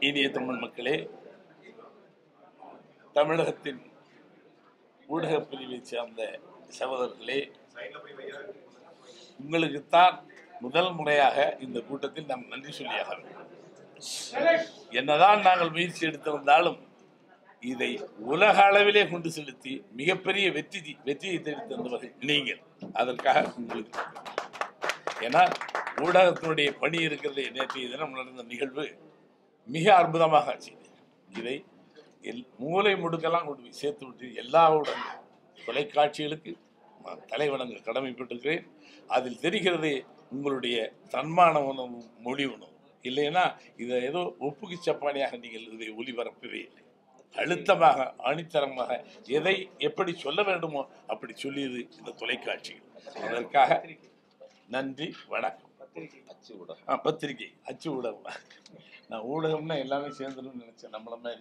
இனிய தமிழ் மக்களே தமிழகத்தின் ஊடகப் பிரிவைச் சேர்ந்த சகோதரர்களே உங்களுக்குத்தான் முதல் முறையாக இந்த கூட்டத்தில் நாம் நன்றி சொல்லியாக வேண்டும் என்னதான் நாங்கள் முயற்சி எடுத்திருந்தாலும் இதை உலக அளவிலே கொண்டு செலுத்தி மிகப்பெரிய வெற்றி வெற்றியை தேடி தந்தவர்கள் நீங்கள் அதற்காக உங்களுக்கு ஏன்னா ஊடகத்தினுடைய பணி இருக்கிறது நேற்றைய தினம் நடந்த நிகழ்வு மிக அற்புதமாக ஆச்சு இதை எல் மூலை முடுக்கெல்லாம் கொண்டு போய் சேர்த்து விட்டு எல்லா ஊடகங்களும் தொலைக்காட்சிகளுக்கு நான் தலைவணங்க கடமைப்பட்டிருக்கிறேன் அதில் தெரிகிறது உங்களுடைய தன்மான உணவு மொழி உணவு இல்லைன்னா இதை ஏதோ ஒப்புக்கு சப்பானியாக நீங்கள் இதை ஒளிபரப்பவே இல்லை அழுத்தமாக ஆணித்தரமாக எதை எப்படி சொல்ல வேண்டுமோ அப்படி சொல்லியது இந்த தொலைக்காட்சிகள் அதற்காக நன்றி வணக்கம் ஆ பத்திரிகை அச்சு ஊடகம் நான் ஊடகம்னா எல்லாமே சேர்ந்துடும் நினைச்சேன் நம்மள மாதிரி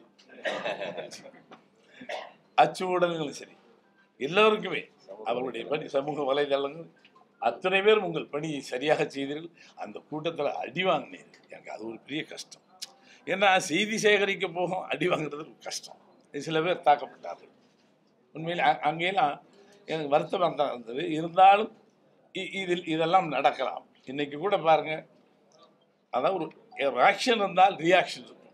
அச்சு ஊடகங்களும் சரி எல்லோருக்குமே அவர்களுடைய பணி சமூக வலைதளங்கள் அத்தனை பேர் உங்கள் பணியை சரியாக செய்தீர்கள் அந்த கூட்டத்தில் அடி வாங்கினீர்கள் எனக்கு அது ஒரு பெரிய கஷ்டம் ஏன்னா செய்தி சேகரிக்க போகும் அடி வாங்குறது ஒரு கஷ்டம் சில பேர் தாக்கப்பட்டார்கள் உண்மையில் அ- அங்கெல்லாம் எனக்கு வருத்தமாக தான் இருந்தது இருந்தாலும் இ- இதில் இதெல்லாம் நடக்கலாம் இன்னைக்கு கூட பாருங்க அதாவது ஒரு ஆக்ஷன் இருந்தால் ரியாக்ஷன் இருக்கும்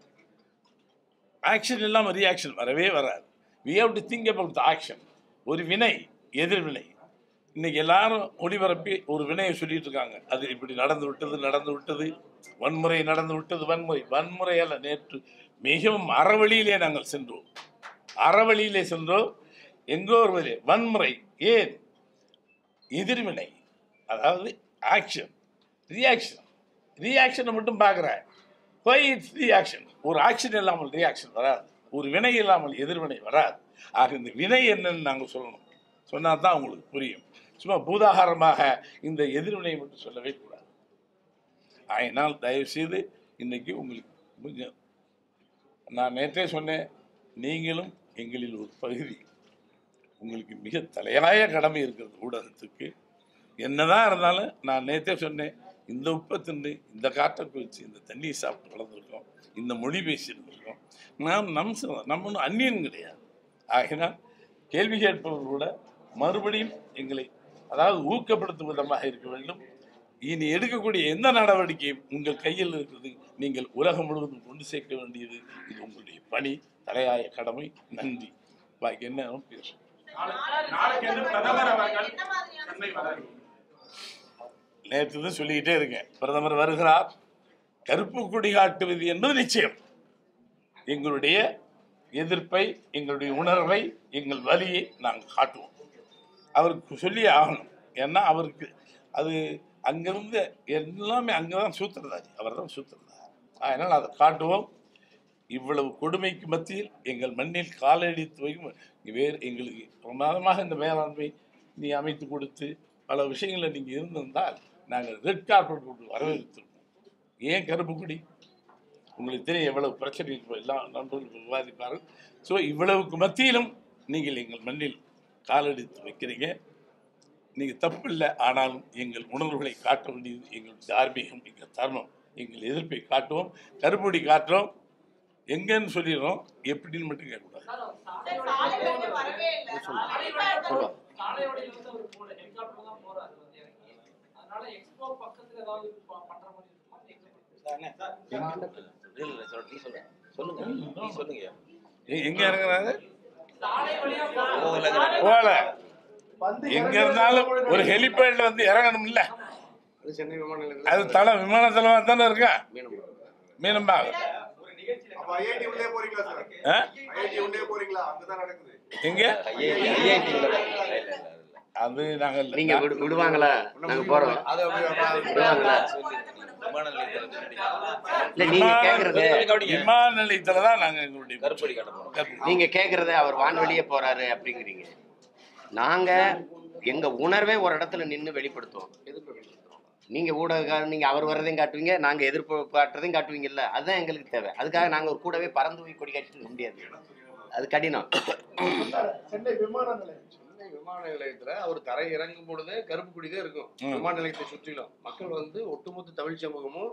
ஆக்ஷன் இல்லாமல் ரியாக்ஷன் வரவே வராது we have to think about the action ஒரு வினை எதிர்வினை இன்னைக்கு எல்லாரும் ஒளிபரப்பி ஒரு வினையை சொல்லிட்டு இருக்காங்க அது இப்படி நடந்து விட்டது நடந்து விட்டது வன்முறை நடந்து விட்டது வன்முறை வன்முறை அல்ல நேற்று மிகவும் அறவழியிலே நாங்கள் சென்றோம் அறவழியிலே சென்றோம் எங்கோ ஒரு வழி வன்முறை ஏன் எதிர்வினை அதாவது ஆக்ஷன் ரியாக்ஷன் ரியாக்ஷனை மட்டும் பார்க்குறேன் ஒய் இட்ஸ் ரியாக்ஷன் ஒரு ஆக்ஷன் இல்லாமல் ரியாக்ஷன் வராது ஒரு வினை இல்லாமல் எதிர்வினை வராது ஆக இந்த வினை என்னன்னு நாங்கள் சொல்லணும் சொன்னால் தான் உங்களுக்கு புரியும் சும்மா பூதாகாரமாக இந்த எதிர்வினை மட்டும் சொல்லவே கூடாது அதனால் தயவுசெய்து இன்னைக்கு உங்களுக்கு கொஞ்சம் நான் நேற்றே சொன்னேன் நீங்களும் எங்களில் ஒரு பகுதி உங்களுக்கு மிக தலையாய கடமை இருக்கிறது ஊடகத்துக்கு என்னதான் இருந்தாலும் நான் நேற்றே சொன்னேன் இந்த உப்பை தின்னு இந்த காற்றை குவிச்சு இந்த தண்ணியை சாப்பிட்டு வளர்ந்துருக்கோம் இந்த மொழி பேசியிருந்திருக்கோம் நாம் நம் ச- நம்ம ஒன்றும் அந்நியன் கிடையாது ஆகினால் கேள்வி கேட்பவர்கள் கூட மறுபடியும் எங்களை அதாவது ஊக்கப்படுத்தும் விதமாக இருக்க வேண்டும் இனி எடுக்கக்கூடிய எந்த நடவடிக்கையும் உங்கள் கையில் இருக்கிறது நீங்கள் உலகம் முழுவதும் கொண்டு சேர்க்க வேண்டியது இது உங்களுடைய பணி தலையாய கடமை நன்றி பாக்கி என்ன பேசும் நாளைக்கு வந்து பிரதமர் அவர்கள் சென்னை வராரு நேற்று தான் சொல்லிக்கிட்டே இருக்கேன் பிரதமர் வருகிறார் கருப்பு கொடி காட்டுவது என்பது நிச்சயம் எங்களுடைய எதிர்ப்பை எங்களுடைய உணர்வை எங்கள் வலியை நாங்கள் காட்டுவோம் அவருக்கு சொல்லி ஆகணும் ஏன்னா அவருக்கு அது அங்கிருந்து எல்லாமே அங்கே தான் சூத்திரதாரி அவர் தான் சூத்திரதாரி அதனால் அதை காட்டுவோம் இவ்வளவு கொடுமைக்கு மத்தியில் எங்கள் மண்ணில் காலடித்து வைக்கும் வேறு எங்களுக்கு பிரமாதமாக இந்த மேலாண்மை நீ அமைத்து கொடுத்து பல விஷயங்களில் நீங்கள் இருந்திருந்தால் நாங்கள் ரெட் கார்பெட் போட்டு வரவேற்றிருப்போம் ஏன் கருப்பு கொடி உங்களுக்கு தெரியும் எவ்வளவு பிரச்சனை இப்போ எல்லா நண்பர்களும் விவாதிப்பார்கள் ஸோ இவ்வளவுக்கு மத்தியிலும் நீங்கள் எங்கள் மண்ணில் காலடித்து வைக்கிறீங்க நீங்கள் தப்பு இல்லை ஆனாலும் எங்கள் உணர்வுகளை காட்ட வேண்டியது எங்கள் தார்மீகம் எங்கள் தர்மம் எங்கள் எதிர்ப்பை காட்டுவோம் கருப்பொடி காட்டுறோம் எங்கன்னு சொல்லிடுறோம் எப்படின்னு மட்டும் கேட்கக்கூடாது சாலை வரைக்கும் வரவே இல்லை. சொல்லுவாங்க. சாலையோடையில வந்து அவர் போல ஹெலிகாப்டர் தான் போறாரு வந்து இறங்கி அதனால எக்ஸ்போ பக்கத்துல ஏதாவது ப- பண்ற மாதிரி இருக்குமா இல்ல, இல்ல, சொல்ல- நீ சொல்லுங்க. சொல்லுங்க நீ சொல்லுங்க எ- எங்க இறங்குறாரு சாலை வழியா போகல. போல எங்க இருந்தாலும் ஒரு ஹெலிபேட்ல வந்து இறங்கணும் இல்ல அது சென்னை விமான நிலையத்துல அது தலை விமான தளமா தானே இருக்கா மீனம் மீனம்பா அப்ப ஐஐடி உள்ளே போறீங்களா சார் ஆ? ஐஐடி உள்ளே போறீங்களா அங்கதான் நடக்குது எங்க ஐஏடி ஐஏடில இல்ல, இல்ல, இல்ல. அது நாங்கள் நீங்க விடு- விடுவாங்களா நாங்க போறோம் அது அப்படி அப்படி விடுவாங்களா விமான நிலையத்துல இருந்து இல்ல நீங்க கேக்குறது விமான நிலையத்துல தான் நாங்க எங்களுடைய கருப்படி காட்ட போறோம் கருப்பு. நீங்க கேக்குறது அவர் வான்வெளியே போறாரு அப்படிங்கிறீங்க நாங்க எங்க உணர்வே ஒரு இடத்துல நின்னு வெளிப்படுத்துவோம் நீங்க ஊடகக்காரர் நீங்க அவர் வர்றதையும் காட்டுவீங்க நாங்க எதிர்ப்பு காட்டுறதையும் காட்டுவீங்கல்ல அதுதான் எங்களுக்கு தேவை அதுக்காக நாங்க ஒரு கூடவே பறந்து போய் கொடி காட்டிட்டு இருக்க முடியாது அது கடினம் சென்னை விமான நிலையம் சென்னை விமான நிலையத்துல அவர் தரை இறங்கும் பொழுதே கருப்பு கொடி தான் இருக்கும் ம். விமான நிலையத்தை சுற்றிலும் மக்கள் வந்து ஒட்டுமொத்த தமிழ் சமூகமும்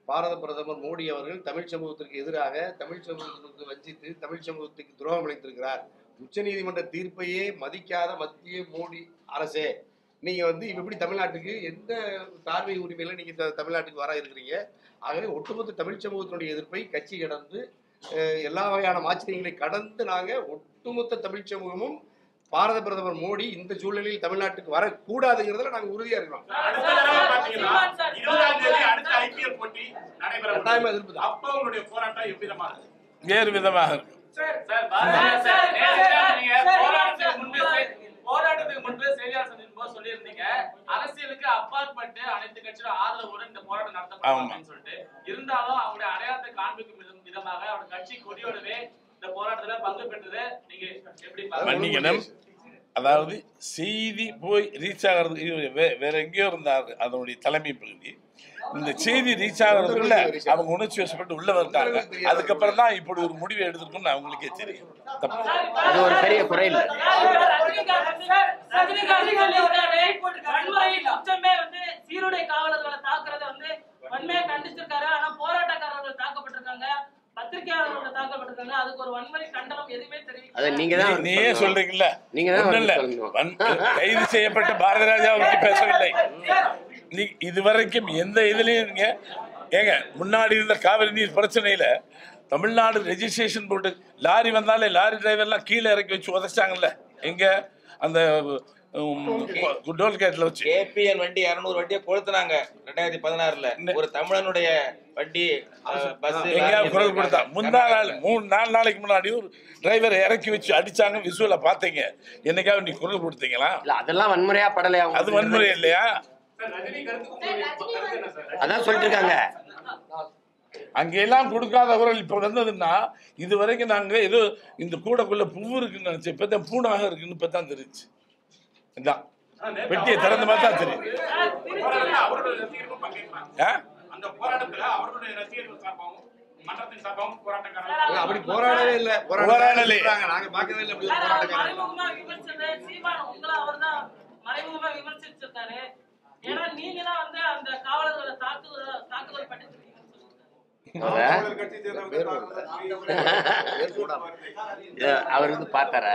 பாரத பிரதமர் மோடி அவர்கள் தமிழ் சமூகத்திற்கு எதிராக தமிழ் சமூகத்திற்கு வஞ்சித்து தமிழ் சமூகத்துக்கு துரோகம் அளித்திருக்கிறார் உச்சநீதிமன்ற தீர்ப்பையே மதிக்காத மத்திய மோடி அரசே நீங்க வந்து இப்படி தமிழ்நாட்டுக்கு எந்த தார்மீக உரிமையில நீங்க த- தமிழ்நாட்டுக்கு வர இருக்கிறீங்க ஆகவே ஒட்டுமொத்த தமிழ் சமூகத்தினுடைய எதிர்ப்பை கட்சி கடந்து அஹ், எல்லா வகையான மாச்சரியங்களை கடந்து நாங்க ஒட்டுமொத்த தமிழ் சமூகமும் பாரத பிரதமர் மோடி இந்த சூழ்நிலையில் தமிழ்நாட்டுக்கு வரக்கூடாதுங்கிறதுல நாங்க உறுதியா இருக்கிறோம் அடுத்த தடவை பாத்தீங்கன்னா இருபதாம் தேதி அடுத்த ஐபிஎல் போட்டி நடைபெற உள்ளது. கட்டாயமா எதிர்ப்பு தான். அப்ப உங்களுடைய போராட்டம் எவ்விதமா இருக்கும் வேறு விதமாக இருக்கும் சார், சார், சார், நீங்க போராட்டத்துக்கு முன்பு செய்- போராட்டத்துக்கு முன்பு செய்தியாளர் சந்திக்கும் போது சொல்லியிருந்தீங்க அரசியலுக்கு அப்பாற்பட்டு அனைத்து கட்சியும் ஆதரவுடன் இந்த போராட்டம் நடத்தப்படும் ஆமா. அப்படின்னு சொல்லிட்டு இருந்தாலும் அவங்களுடைய அடையாளத்தை காண்பிக்கும் விதம்- விதமாக அவருடைய கட்சி கொடியோடவே இந்த போராட்டத்துல பங்கு பெற்றது நீங்க எப்படி பாக்குறீங்க? மன்னிக்கணும் அதாவது செய்தி போய் ரீச் ஆகிறது இது வே- வேற எங்கேயோ இருந்தார் அதனுடைய தலைமை பகுதி இந்த செய்தி ரீச் ஆகிறதுக்குள்ள அவங்க உணர்ச்சி வசப்பட்டு உள்ள வந்தாங்க அதுக்கப்புறம் தான் இப்படி ஒரு முடிவை எடுத்திருக்கும்னு அவங்களுக்கே தெரியும் தப்பு. அது ஒரு பெரிய குறை இல்லை வன்முறை குற்றமே வந்து சீருடை காவலர்களை தாக்குறத வந்து வன்மையா கண்டிச்சிருக்காரு ஆனா போராட்டக்காரர்கள் தாக்கப்பட்டிருக்காங்க பத்திரிகையாளர்கள் தாக்கப்பட்டிருக்காங்க அதுக்கு ஒரு வன்முறை கண்டனம் எதுவுமே தெரிவிக்கல அதை நீங்க தான் நீ- நீயே சொல்றீங்கல்ல நீங்க தான் ஒண்ணும் இல்ல சொல்லணும். வன்- கைது செய்யப்பட்ட பாரத ராஜா பற்றி பேசவில்லை நீ இதுவரைக்கும் எந்த இதுலயும் நீங்க ஏங்க முன்னாடி இருந்த காவிரி நீர் பிரச்சனையில தமிழ்நாடு ரெஜிஸ்ட்ரேஷன் போட்டு லாரி வந்தாலே லாரி டிரைவர்லாம் கீழே இறக்கி வச்சு உதச்சாங்கல்ல எங்க அந்த டோல்கேட்ல வச்சு கேபிஎல் வண்டி இருநூறு வண்டியை கொளுத்துனாங்க ரெண்டாயிரத்தி பதினாறுல ஒரு தமிழனுடைய வண்டி பஸ் எங்கேயாவது குரல் கொடுத்தா முந்தா நாள் மூணு நாலு நாளைக்கு முன்னாடி ஒரு டிரைவரை இறக்கி வச்சு அடிச்சாங்க விசுவல பாத்தீங்க என்னைக்காவது நீ குரல் கொடுத்தீங்களா இல்ல அதெல்லாம் வன்முறையா படலையா உங்களுக்கு? அது வன்முறை இல்லையா சார் ரஜினி கருத்துக்கு உங்களுடைய கருத்து என்ன சார் அதான் சொல்லிட்டு இருக்காங்க அங்கெல்லாம் கொடுக்காத குரல் இப்ப வந்ததுன்னா இது வரைக்கும் நாங்க ஏதோ இந்த கூடக்குள்ள பூ இருக்குன்னு நினைச்சேன் இப்பதான் பூனாக இருக்குன்னு இப்பதான் தெரிஞ்சு இதான் பெட்டியை திறந்து பார்த்தா தெரியும் போராட்டத்துல அவருடைய ரசிகர்களும் பங்கேற்கிறாங்க ஆ? அந்த போராட்டத்துல அவர்களுடைய ரசிகர்கள் சார்பாகவும் மன்றத்தின் சார்பாகவும் இல்ல, போராட்டக்காரர்கள் அப்படி போராடவே இல்ல போராடலே. போராட்டம் நாங்க பார்க்கவே இல்லை அப்படி ஒரு சார், அவர் போராட்டக்காரங்க மறைமுகமா விமர்சனத்தை சீமான் உங்களை அவர்தான் மறைமுகமா விமர்சிச்சிருக்காரு ஏன்னா நீங்க தான் வந்து அந்த காவலர்களை தாக்குதல் தாக்குதல் பண்ணிருக்கீங்கன்னு சொல்லியிருக்காரு இத அவர் வந்து பார்த்தாரா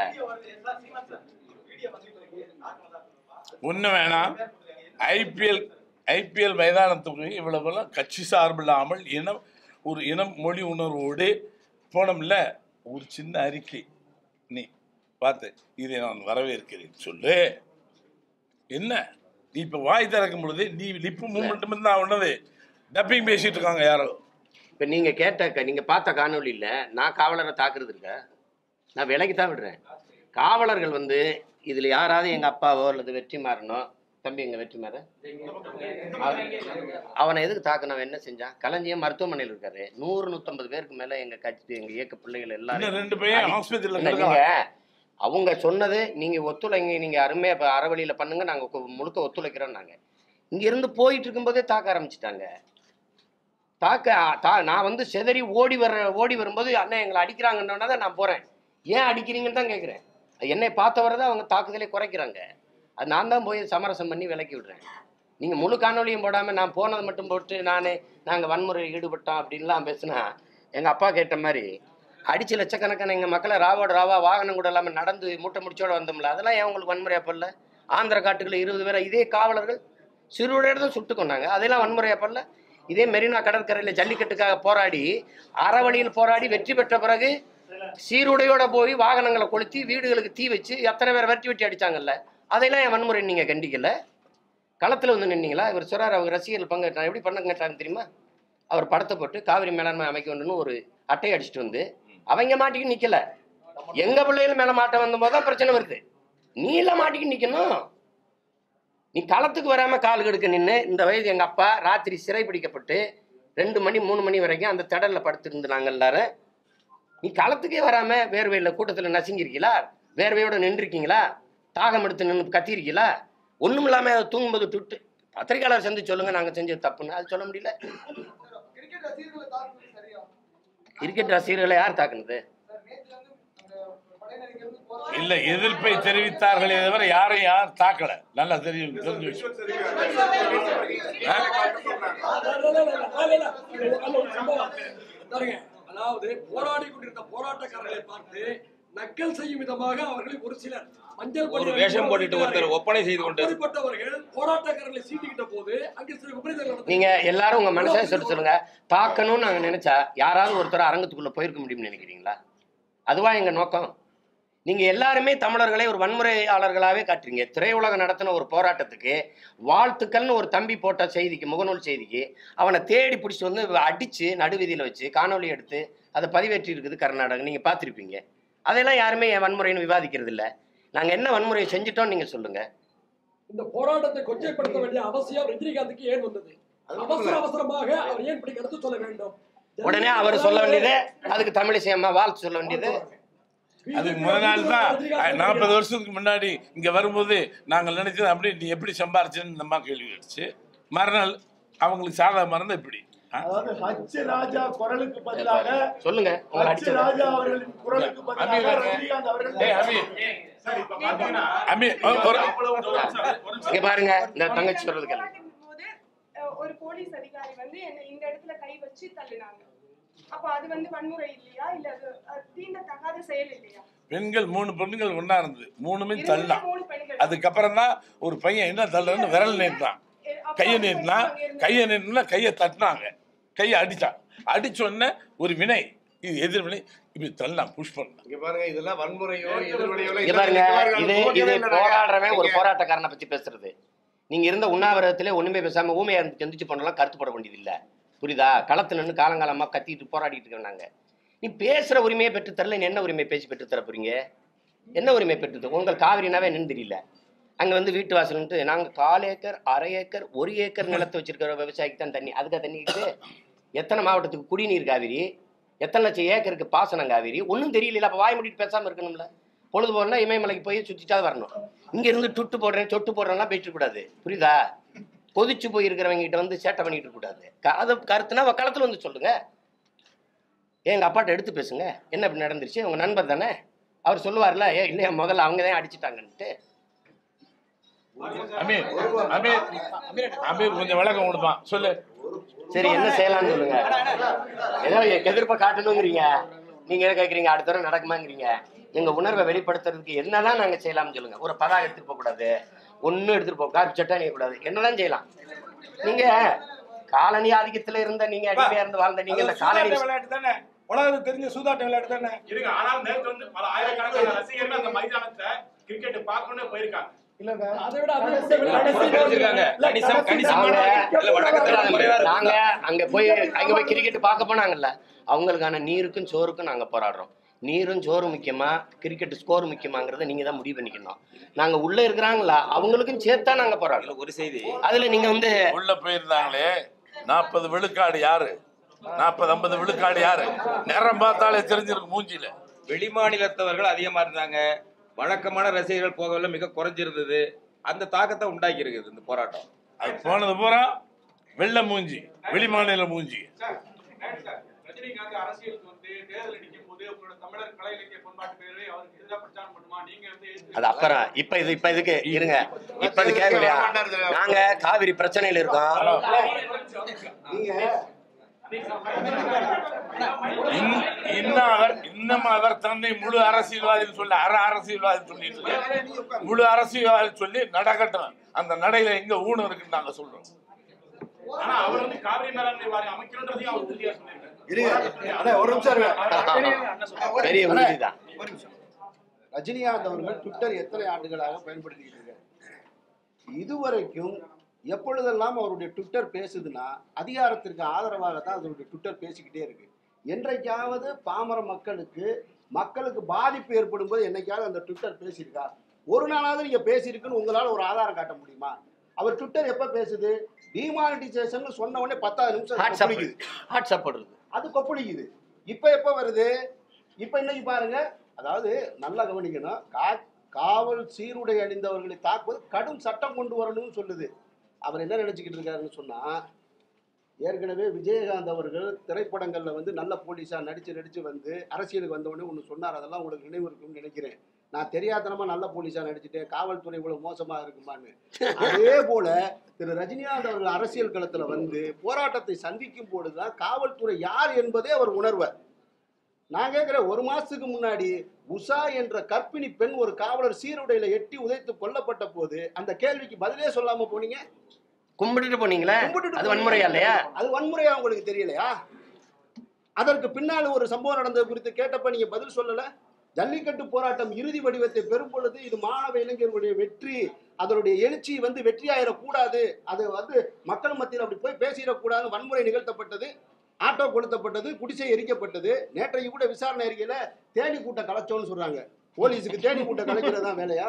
ஒண்ணு வேணாம் ஐபிஎல் ஐபிஎல் மைதானத்துக்கு இவ்வளவுலாம் கட்சி சார்பில்லாமல் இனம் ஒரு இனம் மொழி உணர்வோடு போனோம்ல ஒரு சின்ன அறிக்கை நீ பார்த்து இதை நான் வரவேற்கிறேன் சொல்லு என்ன நீ இப்ப வாய் திறக்கும் பொழுது நீ லிப்பு மூமெண்ட் தான் உன்னது டப்பிங் பேசிட்டு இருக்காங்க யாரோ இப்ப நீங்க கேட்ட க- நீங்க பார்த்த காணொளியில நான் காவலரை தாக்குறது இல்ல நான் விலைக்கு தான் விடுறேன் காவலர்கள் வந்து இதுல யாராவது எங்க அப்பாவோ அல்லது வெற்றி மாறனோ தம்பி எங்க வெற்றி மாற அவனை எதுக்கு தாக்கணும் என்ன செஞ்சான் களஞ்சியம் மருத்துவமனையில் இருக்காரு நூறு நூத்தம்பது பேருக்கு மேல எங்க கட்சி எங்க இயக்க பிள்ளைகள் இன்னும் எல்லாரும் ரெண்டு பையன் அடி- ஆஸ்பத்திரியில இல்ல, கிடக்கான். நீங்க அவங்க சொன்னது நீங்க ஒத்துழைங்க நீங்க அருமையா இப்ப அறவழியில பண்ணுங்க நாங்க கு- முழுக்க ஒத்துழைக்கிறோம் நாங்க இங்க இருந்து போயிட்டு இருக்கும்போதே தாக்க ஆரம்பிச்சிட்டாங்க தாக்க தா நான் வந்து செதறி ஓடி வர ஓடி வரும்போது அண்ணன் எங்களை அடிக்கிறாங்கன்னு தான் நான் போறேன் ஏன் அடிக்கிறீங்கன்னு தான் கேட்குறேன் என்னை பார்த்தவரை தான் அவங்க தாக்குதலே குறைக்கிறாங்க அது நான் தான் போய் சமரசம் பண்ணி விலக்கி விடுறேன் நீங்கள் முழு காணொலியும் போடாமல் நான் போனது மட்டும் போட்டு நான் நாங்கள் வன்முறையில் ஈடுபட்டோம் அப்படின்லாம் பேசுனா எங்கள் அப்பா கேட்ட மாதிரி அடிச்சு லட்சக்கணக்கான எங்கள் மக்களை ராவோட ராவா வாகனம் கூட இல்லாமல் நடந்து மூட்டை முடிச்சோட வந்தோம்ல அதெல்லாம் ஏன் உங்களுக்கு வன்முறையா படல ஆந்திர காட்டுக்குள்ள இருபது பேரை இதே காவலர்கள் சிறுவடையோட தான் சுட்டு கொண்டாங்க அதெல்லாம் வன்முறையா படல இதே மெரினா கடற்கரையில் ஜல்லிக்கட்டுக்காக போராடி அறவழியில் போராடி வெற்றி பெற்ற பிறகு சீருடையோட போய் வாகனங்களை கொளுத்தி வீடுகளுக்கு தீ வச்சு எத்தனை பேர் வெட்டி வெட்டி அடிச்சாங்கல்ல அதையெல்லாம் என் வன்முறை நீங்க கண்டிக்கல களத்துல வந்து நின்னீங்களா இவர் சொல்றாரு அவங்க ரசிகர்கள் பங்கேற்றாங்க எப்படி பண்ணுங்கட்டாங்க தெரியுமா அவர் படத்தை போட்டு காவிரி மேலாண்மை அமைக்க வேண்டும்னு ஒரு அட்டை அடிச்சுட்டு வந்து அவங்க மாட்டிக்கு நிக்கல எங்க பிள்ளைகள் மேல மாட்ட வந்த போது தான் பிரச்சனை வருது நீல மாட்டிக்கு நிக்கணும் நீ களத்துக்கு வராம கால் கெடுக்க நின்று இந்த வயது எங்க அப்பா ராத்திரி சிறை பிடிக்கப்பட்டு ரெண்டு மணி மூணு மணி வரைக்கும் அந்த திடல்ல படுத்திருந்து நாங்க எல்லாரும் நீ களத்துக்கே வராம வேர்வையில கூட்டத்துல நசுங்கிருக்கீங்களா வேர்வையோட நின்றுருக்கீங்களா தாகம் எடுத்து நின்று கத்திருக்கீங்களா ஒண்ணும் இல்லாம தூங்கும்போது துட்டு பத்திரிகையாளர் செஞ்சு சொல்லுங்க நாங்க செஞ்சது தப்புன்னு அது சொல்ல முடியல கிரிக்கெட் ரசிகர்களை தாக்குவது சரியா கிரிக்கெட் ரசிகர்களை யார் தாக்குனது சார் நேற்று வந்து அந்த படையினர் இல்ல எதிர்ப்பை தெரிவித்தார்களே தவிர யாரையும் யாரும் தாக்கல நல்லா தெரியும் தெரிஞ்சு வச்சு பாருங்க அதாவது போராடி கொண்டிருந்த போராட்டக்காரர்களை பார்த்து நக்கல் செய்யும் விதமாக அவர்களை ஒரு சிலர் மஞ்சள் ஒரு கொடி வேஷம் போட்டுட்டு ஒருத்தர் ஒப்பனை செய்து கொண்டு அப்படிப்பட்டவர்கள் போராட்டக்காரர்களை சீண்டிக்கிட்ட போது அங்கே சில விபரீதங்கள் நடந்தது. நீங்க எல்லாரும் உங்க மனசை சொல்லி சொல்லுங்க தாக்கணும்னு நாங்க நினைச்சா யாராவது ஒருத்தர் அரங்கத்துக்குள்ள போயிருக்க முடியும்னு நினைக்கிறீங்களா அதுவா எங்க நோக்கம் நீங்க எல்லாருமே தமிழர்களை ஒரு வன்முறையாளர்களாவே காட்டுறீங்க திரையுலகம் நடத்தின ஒரு போராட்டத்துக்கு வாழ்த்துக்கள்னு ஒரு தம்பி போட்ட செய்திக்கு முகநூல் செய்திக்கு அவனை தேடி பிடிச்சி வந்து அடிச்சு நடுவீதியில வச்சு காணொளி எடுத்து அதை பதிவேற்றி இருக்குது கர்நாடகா நீங்க பார்த்திருப்பீங்க அதெல்லாம் யாருமே என் வன்முறைன்னு விவாதிக்கிறது இல்ல நாங்க என்ன வன்முறையை செஞ்சிட்டோம் நீங்க சொல்லுங்க இந்த போராட்டத்தை கொச்சைப்படுத்த வேண்டிய அவசியம் ரஜினிகாந்துக்கு ஏன் வந்தது அவசர அவசரமாக அவர் ஏன் இப்படி கருத்து சொல்ல வேண்டும் உடனே அவர் சொல்ல வேண்டியது அதுக்கு தமிழிசை அம்மா வாழ்த்து சொல்ல வேண்டியது அதுக்கு முதல் நாள் தான் நாற்பது வருஷத்துக்கு முன்னாடி இங்க வரும்போது நாங்கள் நினைச்சது அப்படி நீ எப்படி சம்பாரிச்சேன்னு இந்த அம்மா கேள்வி கேட்டுச்சு மறுநாள் அவங்களுக்கு சாதகமா இருந்தா இப்படி ஆ? அதாவது ஹச் ராஜா குரலுக்கு பதிலாக சொல்லுங்க உங்களை ஹச் அடிச்சது ராஜா அவர்களின் குரலுக்கு பதிலாக அமீர் வாங்க. ரஜினிகாந்த் ஏய், அவர்கள் அமீர் சார் இப்ப பாத்தீங்கன்னா அமீர் ஒரு- ஒரு- ஒரு நிமிஷம், ஒரு நிமிஷம். இங்க பாருங்க இந்த தங்கச்சி சொல்றது கேளுங்க போராட்டம் போது அஹ், ஒரு போலீஸ் அதிகாரி வந்து என்ன இந்த இடத்துல கை வச்சு தள்ளினாங்க அப்ப அது வந்து வன்முறை இல்லையா இல்ல அது அது தீண்டத்தகாத செயல் இல்லையா பெண்கள் மூணு பெண்கள் ஒண்ணா இருந்தது மூணுமே இருபத்தி தள்ளலாம் மூணு பெண்கள் அதுக்கப்புறம் தான் ஒரு பையன் என்ன தள்ளன்னு விரல் நீட்டினான் எ- அப்ப கையை அது நீட்டினா அங்க இருந்து- கையை நீட்டினா கையை தட்டினாங்க கையை அடிச்சான் அடிச்ச உடனே ஒரு வினை இது எதிர்வினை இப்படி தள்ளலாம் புஷ் பண்ணலாம் இங்க பாருங்க இதெல்லாம் வன்முறையோ எதிர்வினையோ இங்க பாருங்க இது இது போராடுறவன் ஒரு போராட்டக்காரனை பத்தி பேசுறது நீங்க இருந்த உண்ணாவிரதத்திலே ஒண்ணுமே பேசாம ஊமையா இருந்து எந்திரிச்சு பண்ணலாம் கருத்து போட வேண்டியது இல்ல புரியுதா களத்துல நின்று காலங்காலமா கத்திட்டு போராடிட்டு இருக்கோம் நாங்க நீ பேசுற உரிமையை பெற்று தரல நீ என்ன உரிமை பேசி பெற்று தர போறீங்க என்ன உரிமை பெற்று தர உங்கள் காவிரினாவே என்னன்னு தெரியல அங்க வந்து வீட்டு வாசல்ன்ட்டு நாங்க கால் ஏக்கர் அரை ஏக்கர் ஒரு ஏக்கர் நிலத்தை வச்சிருக்கிற விவசாயிக்கு தான் தண்ணி அதுக்கா தண்ணி இருக்குது எத்தனை மாவட்டத்துக்கு குடிநீர் காவிரி எத்தனை லட்சம் ஏக்கருக்கு பாசனம் காவிரி ஒன்றும் தெரியல அப்போ வாய் மூடிட்டு பேசாம இருக்கணும்ல பொழுது போனா இமயமலைக்கு போய் சுத்திட்டாவது வரணும் இங்க இருந்து டுட்டு போடுறேன் சொட்டு போடுறேன்லாம் பேசிட்டு கூடாது புரியுதா கொதிச்சு போய் இருக்கிறவங்க கிட்ட வந்து சேட்டை பண்ணிட்டு இருக்க கூடாது க- அது கருத்துனா வக்காலத்துல வந்து சொல்லுங்க எங்க அப்பாட்ட எடுத்து பேசுங்க என்ன இப்படி நடந்துருச்சு உங்க நண்பர் தானே அவர் சொல்லுவார்ல ஏ இல்லையா முதல்ல அவங்க தான் அடிச்சிட்டாங்கன்ட்டு அமீர் அமீர் அமீர் கொஞ்சம் விளக்கம் கொடுப்பான் சொல்லு சரி என்ன செய்யலாம்னு சொல்லுங்க ஏதோ எதிர்ப்பை காட்டணுங்கிறீங்க நீங்க என்ன கேக்குறீங்க அடுத்த தடவை நடக்குமாங்கிறீங்க எங்க உணர்வை வெளிப்படுத்துறதுக்கு என்னதான் நாங்க செய்யலாம்னு சொல்லுங்க ஒரு பதாக எடுத்துட்டு போக கூடாது ஒன்னும் எடுத்துட்டு போக காப்பி சட்டை அணிய கூடாது என்னதான் செய்யலாம் நீங்க காலனி ஆதிக்கத்துல இருந்த நீங்க அடிமையா இருந்து வாழ்ந்த நீங்க இந்த காலனி விளையாட்டு தானே உலகத்துக்கு தெரிஞ்ச சூதாட்ட விளையாட்டு தானே இருங்க ஆனால் நேற்று வந்து பல ஆயிரக்கணக்கான ரசிகர்கள் அந்த மைதானத்தை கிரிக்கெட் பார்க்கணும்னு போயிருக்காங்க இல்லங்க அதை விட அதிகப்பட்ட விளையாட்டு வச்சிருக்காங்க கணிசம் கணிசமான இல்ல வழக்கத்துல அது குறைவா இருக்கு. நாங்க அங்க போய் அங்க போய் கிரிக்கெட் பார்க்க போனாங்கல்ல அவங்களுக்கான நீருக்கும் சோறுக்கும் நாங்க போராடுறோம் நீரும் சோறும் முக்கியமா கிரிக்கெட் ஸ்கோர் முக்கியமாங்கிறத நீங்க தான் முடிவு பண்ணிக்கணும் நாங்க உள்ள இருக்கிறாங்களா அவங்களுக்கும் சேர்த்தா நாங்க போராடுறோம் இதுல ஒரு செய்தி அதுல நீங்க வந்து உள்ள போயிருந்தாங்களே நாற்பது விழுக்காடு யாரு நாற்பது ஐம்பது விழுக்காடு யாரு நேரம் பார்த்தாலே தெரிஞ்சிருக்கு மூஞ்சில வெளிமாநிலத்தவர்கள் அதிகமா இருந்தாங்க வழக்கமான ரசிகர்கள் போகவில்லை மிக குறைஞ்சிருந்தது அந்த தாக்கத்தை உண்டாக்கி இருக்குது இந்த போராட்டம் அது போனது பூரா வெள்ள மூஞ்சி வெளிமாநில மூஞ்சி சார் நேற்று சார் ரஜினிகாந்த் அரசியலுக்கு வந்து தேர்தல் அடிக்கும் போது உங்களோட தமிழர் கலை இலக்கிய பண்பாட்டு பேரவை அவருக்கு எதிராக பிரச்சாரம் பண்ணுமா நீங்க வந்து எதிர்த்து- அது அப்புறம் இப்ப இது இப்ப இதுக்கு இருங்க இப்ப இது கேட்கலையா நாங்க காவிரி பிரச்சனையில இருக்கோம் இன்- இன்னும் அவர் இன்னும் அவர் தன்னை முழு அரசியல்வாதி சொல்ல அற அரசியல்வாதி சொல்லிட்டு இருக்காரு. முழு அரசியல்வாதி சொல்லி நடக்கட்டும் அந்த நடையில எங்க ஊனம் இருக்குன்னு நாங்க சொல்றோம் ஆனா அவர் வந்து காவிரி மேலாண்மை வாரியம் அமைக்கணுன்றதையும் அவர் உறுதியா சொல்லியிருக்காரு இருங்க அண்ணா, ஒரு நிமிஷம் இருங்க பெரிய உறுதிதான் ஒரு நிமிஷம் ரஜினிகாந்த் அவர்கள் ட்விட்டர் எத்தனை ஆண்டுகளாக பயன்படுத்திக்கிட்டு இருக்காரு இதுவரைக்கும் எப்பொழுதெல்லாம் அவருடைய ட்விட்டர் பேசுதுன்னா அதிகாரத்திற்கு ஆதரவாக தான் அதனுடைய ட்விட்டர் பேசிக்கிட்டே இருக்கு என்றைக்காவது பாமர மக்களுக்கு மக்களுக்கு பாதிப்பு ஏற்படும் போது என்னைக்காவது அந்த ட்விட்டர் பேசியிருக்கா ஒரு நாளாவது நீங்க பேசியிருக்குன்னு உங்களால ஒரு ஆதாரம் காட்ட முடியுமா அவர் ட்விட்டர் எப்ப பேசுது டிமானிட்டைசேஷன் சொன்ன உடனே பத்தாவது நிமிஷம் அது வாட்ஸ்அப் கொப்பளிக்குது. வாட்ஸ்அப் போடுறது அது கொப்பளிக்குது இப்ப எப்ப வருது இப்ப இன்னைக்கு பாருங்க அதாவது நல்லா கவனிக்கணும் கா- காவல் சீருடை அணிந்தவர்களை தாக்குவது கடும் சட்டம் கொண்டு வரணும்னு சொல்லுது அவர் என்ன நினைச்சுக்கிட்டு இருக்காருன்னு சொன்னா ஏற்கனவே விஜயகாந்த் அவர்கள் திரைப்படங்கள்ல வந்து நல்ல போலீஸா நடிச்சு நடிச்சு வந்து அரசியலுக்கு வந்த உடனே ஒன்று சொன்னார் அதெல்லாம் உங்களுக்கு நினைவு இருக்கும்னு நினைக்கிறேன் நான் தெரியாதனமா நல்ல போலீஸா நடிச்சுட்டேன் காவல்துறை இவ்வளவு மோசமா இருக்குமான்னு அதே போல திரு ரஜினிகாந்த் அவர்கள் அரசியல் களத்துல வந்து போராட்டத்தை சந்திக்கும் பொழுதுதான் காவல்துறை யார் என்பதே அவர் உணர்வார் நான் கேட்கிறேன் ஒரு மாசத்துக்கு முன்னாடி உஷா என்ற கர்ப்பிணி பெண் ஒரு காவலர் சீருடையில எட்டி உதைத்து கொல்லப்பட்ட போது அந்த கேள்விக்கு பதிலே சொல்லாம போனீங்க கும்பிட்டுட்டு போனீங்களே கும்பிட்டுட்டு அது போனீங்க. வன்முறையா இல்லையா அது வன்முறையா உங்களுக்கு தெரியலையா அதற்கு பின்னால் ஒரு சம்பவம் நடந்தது குறித்து கேட்டப்ப நீங்க பதில் சொல்லல ஜல்லிக்கட்டு போராட்டம் இறுதி வடிவத்தை பெறும் பொழுது இது மாணவ இளைஞர்களுடைய வெற்றி அதனுடைய எழுச்சி வந்து வெற்றியாயிடக்கூடாது அது வந்து மக்கள் மத்தியில் அப்படி போய் பேசிடக்கூடாது வன்முறை நிகழ்த்தப்பட்டது ஆட்டோ கொளுத்தப்பட்டது குடிசை எரிக்கப்பட்டது நேற்றைக்கு கூட விசாரணை அறிக்கையில தேனி கூட்டம் கலைச்சோன்னு சொல்றாங்க போலீஸுக்கு தேனி கூட்டம் கலைக்கிறது தான் வேலையா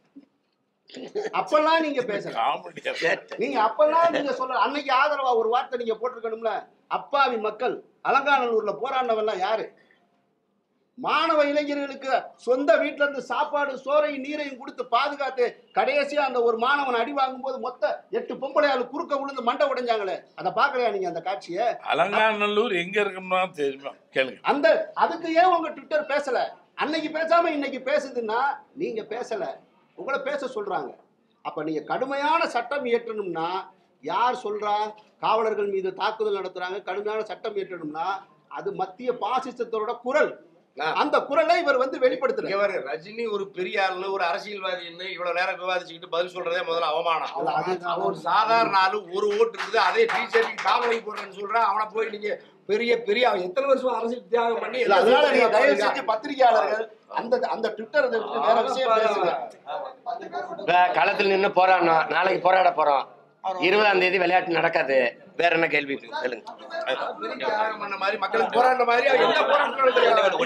அப்பெல்லாம் நீங்க பேசலாம் காமெடியா நீங்க அப்பெல்லாம் நீங்க சொல்ல அன்னைக்கு ஆதரவா ஒரு வார்த்தை நீங்க போட்டிருக்கணும்ல அப்பாவி மக்கள் அலங்காநல்லூர்ல போராடினவெல்லாம் யாரு மாணவ இளைஞர்களுக்கு சொந்த வீட்ல இருந்து சாப்பாடு சோறையும் நீரையும் கொடுத்து பாதுகாத்து கடைசியா அந்த ஒரு மாணவன் அடி வாங்கும்போது மொத்த எட்டு பொம்பளை ஆளு குறுக்க விழுந்து மண்டை உடைஞ்சாங்களே அதை பாக்கலையா நீங்க அந்த காட்சியை அலங்காநல்லூர் எங்க இருக்குன்னா தெரியுமா கேளுங்க அந்த அதுக்கு ஏன் உங்க ட்விட்டர் பேசல அன்னைக்கு பேசாம இன்னைக்கு பேசுதுன்னா நீங்க பேசல உங்களை பேச சொல்றாங்க அப்ப நீங்க கடுமையான சட்டம் இயற்றணும்னா யார் சொல்றா காவலர்கள் மீது தாக்குதல் நடத்துறாங்க கடுமையான சட்டம் இயற்றணும்னா அது மத்திய பாசிசத்தோட குரல் அந்த குரலை இவர் வந்து வெளிப்படுத்துறாரு இங்க பாரு, ரஜினி ஒரு பெரிய ஆளு ஒரு அரசியல்வாதின்னு இவ்வளவு நேரம் விவாதிச்சுக்கிட்டு பதில் சொல்றதே முதல்ல அவமானம் அது- அது- அவன் ஒரு சாதாரண ஆளு ஒரு ஓட்டு இருக்குது அதே டிஷர்ட்டுக்கு தாமரை போடுறேன்னு சொல்றான் அவனை போய் நீங்க பெரிய பெரிய அவன் எத்தனை வருஷம் அரசியல் தியாகம் பண்ணி இல்ல, அதனால நீங்க தயவு செஞ்சு பத்திரிகையாளர்கள் அந்த அந்த ட்விட்டர் இதை விட்டு வேற விஷயம் பேசுங்க இப்ப களத்தில் நின்று போராடணும் நாளைக்கு போராட போறோம் இருபதாம் தேதி விளையாட்டு நடக்காது வேற என்ன கேள்வி சொல்லுங்க பெரிய தியாகம் பண்ண மாதிரி மக்களுக்கு போராடின மாதிரி அவன் என்ன போராட்டம் நடத்துறான்?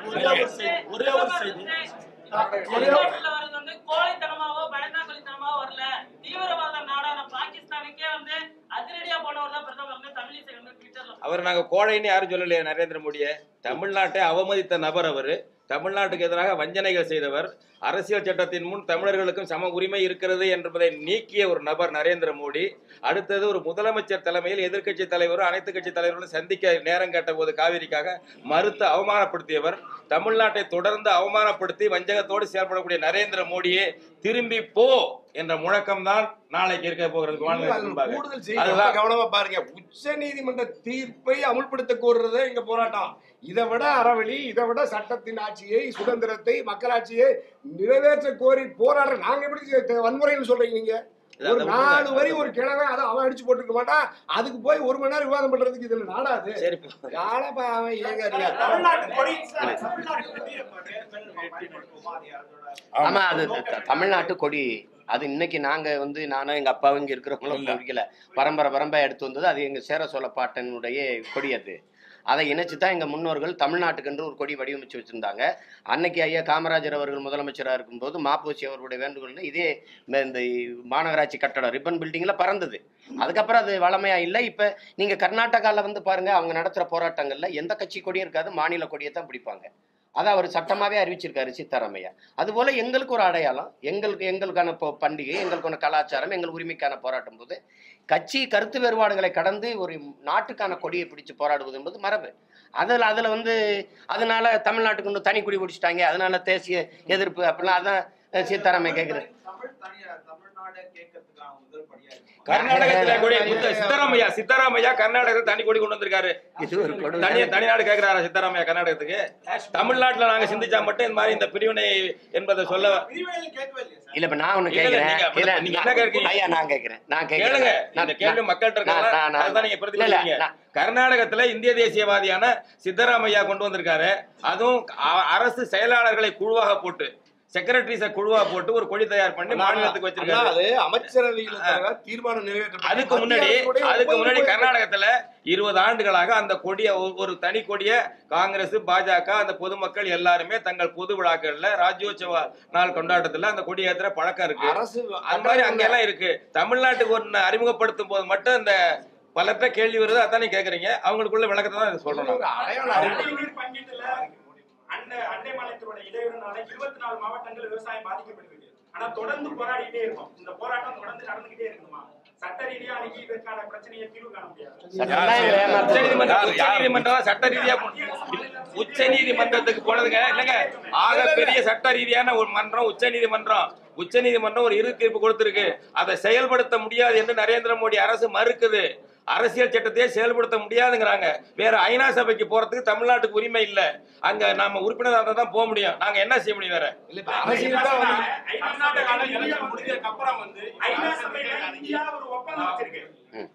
ஒரே ஒரு செய்தி வெளிநாட்டுல வர்றது வந்து கோழைத்தனமாவோ பயந்தாங்கொலித்தனமாவோ வரல தீவிரவாத நாடான பாகிஸ்தானுக்கே வந்து அதிரடியா போனவர் தான் பிரதமர் தமிழிசை வந்து ட்விட்டர்ல அவர் நாங்க கோழைன்னு யாரும் சொல்லலையே நரேந்திர மோடியை தமிழ்நாட்டை அவமதித்த நபர் அவர் தமிழ்நாட்டுக்கு எதிராக வஞ்சனைகள் செய்தவர் அரசியல் சட்டத்தின் முன் தமிழர்களுக்கும் சம உரிமை இருக்கிறது என்பதை நீக்கிய ஒரு நபர் நரேந்திர மோடி அடுத்தது ஒரு முதலமைச்சர் தலைமையில் எதிர்க்கட்சி தலைவரும் அனைத்து கட்சி தலைவர்களும் சந்திக்க நேரம் கேட்ட போது காவிரிக்காக மறுத்து அவமானப்படுத்தியவர் தமிழ்நாட்டை தொடர்ந்து அவமானப்படுத்தி வஞ்சகத்தோடு செயல்படக்கூடிய நரேந்திர மோடியே திரும்பி போ என்ற முழக்கம் தான் நாளைக்கு இருக்க போகிறது மாநிலத்தின் முன்பாக. கூடுதல் செய்தி அதுதான். ரொம்ப கவனமா பாருங்க உச்ச நீதிமன்ற தீர்ப்பை அமுல்படுத்த கோருறது எங்க போராட்டம் இதை விட அறவழி இதை விட சட்டத்தின் ஆட்சியை சுதந்திரத்தை மக்களாட்சியை நிறைவேற்ற கோரி போராடுற நாங்க எப்படி செ- வன்முறைன்னு சொல்றீங்க நீங்க இது ஒரு அந்த நாலு உண்மை. வரி ஒரு கிழமை அதை அவன் அடிச்சு போட்டுருக்க மாட்டான் அதுக்கு போய் ஒரு மணி நேரம் விவாதம் பண்றதுக்கு இதுல நாடாது சரி யாழப்பா அவன் ஏங்க தமிழ்நாட்டு கொடி தமிழ்நாட்டு கொடி பயன்படுத்துவோமா அது அதோட ஆமா அது த- தமிழ்நாட்டு கொடி அது இன்னைக்கு நாங்க வந்து நானும் எங்க அப்பாவும் இங்க இருக்கிறவங்களும் பிடிக்கல பரம்பரை பரம்பரை எடுத்து வந்தது அது எங்க சேர சோழ பாட்டனுடைய கொடி அது அதை இணைச்சு தான் எங்க முன்னோர்கள் தமிழ்நாட்டுக்கென்று ஒரு கொடி வடிவமைச்சு வச்சிருந்தாங்க அன்னைக்கு ஐயா காமராஜர் அவர்கள் முதலமைச்சராக இருக்கும்போது மாப்போசி அவர்களுடைய வேண்டுகோள் இதே இந்த- இந்த மாநகராட்சி கட்டடம் ரிப்பன் பில்டிங்ல பறந்தது அதுக்கப்புறம் அது வளமையா இல்லை இப்ப நீங்க கர்நாடகால வந்து பாருங்க அவங்க நடத்துற போராட்டங்கள்ல எந்த கட்சி கொடியும் இருக்காது மாநில கொடியை தான் பிடிப்பாங்க அதை அவர் சட்டமாவே அறிவிச்சிருக்காரு சித்தாராமையா அதுபோல எங்களுக்கு ஒரு அடையாளம் எங்களுக்கு எங்களுக்கான இப்போ பண்டிகை எங்களுக்கான கலாச்சாரம் எங்கள் உரிமைக்கான போராட்டம் போது கட்சி கருத்து வேறுபாடுகளை கடந்து ஒரு நாட்டுக்கான கொடியை பிடிச்சு போராடுவது என்பது மரபு அதில் அதில் வந்து அதனால தமிழ்நாட்டுக்கு இன்னும் தனி கொடி பிடிச்சிட்டாங்க அதனால தேசிய எதிர்ப்பு அப்படிலாம் அதான் சீதாராமையா கேட்குறேன் தமிழ் தனியா தமிழ்நாடு கேட்கறதுக்கான முதல் படியா இருக்கு கர்நாடகத்துல கொடி முத்த சித்தராமையா சித்தராமையா கர்நாடகத்துல தனி கொடி கொண்டு வந்திருக்காரு இது ஒரு கொடுமை. தனியா தனிநாடு கேக்குறாரா சித்தராமையா கர்நாடகத்துக்கு தமிழ்நாட்டுல நாங்க சிந்திச்சா மட்டும் இந்த மாதிரி இந்த பிரிவினை என்பதை சொல்ல பிரிவினையும் கேட்கவே இல்லையா சார் இல்ல இப்ப நான் ஒண்ணு இல்ல, இல்ல, கேக்குறேன் நீங்க அப்படி- இல்ல நீங்க நான்- என்ன கேக்குறீங்க? ஐயா நான் கேக்குறேன் நான் கேளுங்க கேக்குறேன் இந்த நான்- கேள்வி நான்- மக்கள்கிட்ட நான்- இருக்கா நான்- நான்- அதுதான் நீங்க இல்ல, இல்ல, பிரதிபலிக்கிறீங்க நான்- கர்நாடகத்துல இந்திய தேசியவாதியான சித்தராமையா கொண்டு வந்திருக்காரு அதுவும் அ- அரசு செயலாளர்களை குழுவாக போட்டு செக்ரட்டரிஸ குழுவா போட்டு ஒரு கொடி தயார் பண்ணி மாநிலத்துக்கு வச்சிருக்காரு அது அமைச்சரவையில் தலைவர் தீர்மானம் நிறைவேற்ற அதுக்கு முன்னாடி அதுக்கு முன்னாடி கர்நாடகத்துல இருபது ஆண்டுகளாக அந்த கொடிய ஒரு- ஒரு தனி கொடிய காங்கிரஸ் பாஜக அந்த பொதுமக்கள் எல்லாருமே தங்கள் பொது விழாக்கள்ல ராஜ்யோத்சவ நாள் கொண்டாட்டத்துல அந்த கொடி ஏத்துற பழக்கம் இருக்கு அரசு அந்த மாதிரி அங்க எல்லாம் இருக்கு தமிழ்நாட்டுக்கு ஒண்ணு அறிமுகப்படுத்தும் போது மட்டும் இந்த பலர்கிட்ட கேள்வி வருது அதான் நீங்க கேக்குறீங்க அவங்களுக்குள்ள விளக்கத்தை தான் இதை சொல்றோம் நாங்க. நீர் பங்கீட்டுல அண்டை அண்டை மாநிலத்தோட இடையூறுனால இருபத்தி நாலு மாவட்டங்கள் விவசாயம் பாதிக்கப்பட்டிருக்கு ஆனா தொடர்ந்து போராடிட்டே இருக்கோம் இந்த போராட்டம் தொடர்ந்து நடந்துகிட்டே இருக்குமா சட்ட ரீதியா அணுகி இதற்கான பிரச்சனையை தீர்வு காண முடியாது சட்டம்தான் எங்களை ஏமாத்துது. உச்சநீதிமன்றம் உச்சநீதிமன்றம் சட்ட ரீதியா உச்ச நீதிமன்றத்துக்கு போனதுங்க இல்லங்க ஆக பெரிய சட்ட ரீதியான ஒரு மன்றம் உச்ச நீதிமன்றம் உச்ச நீதிமன்றம் ஒரு இறு தீர்ப்பு கொடுத்திருக்கு அதை செயல்படுத்த முடியாது என்று நரேந்திர மோடி அரசு மறுக்குது அரசியல் சட்டத்தையே செயல்படுத்த முடியாதுங்கிறாங்க வேற ஐநா சபைக்கு போறதுக்கு தமிழ்நாட்டுக்கு உரிமை இல்ல அங்க நாம உறுப்பினராக தான் போக முடியும் நாங்க என்ன செய்ய முடியும் வேற அரசியல் தான் வந்து கர்நாடக எலெக்ஷன் முடிஞ்சதுக்கு அப்புறம் வந்து ஐநா சபையில இந்தியா ஒரு ஒப்பந்தம் வச்சிருக்கு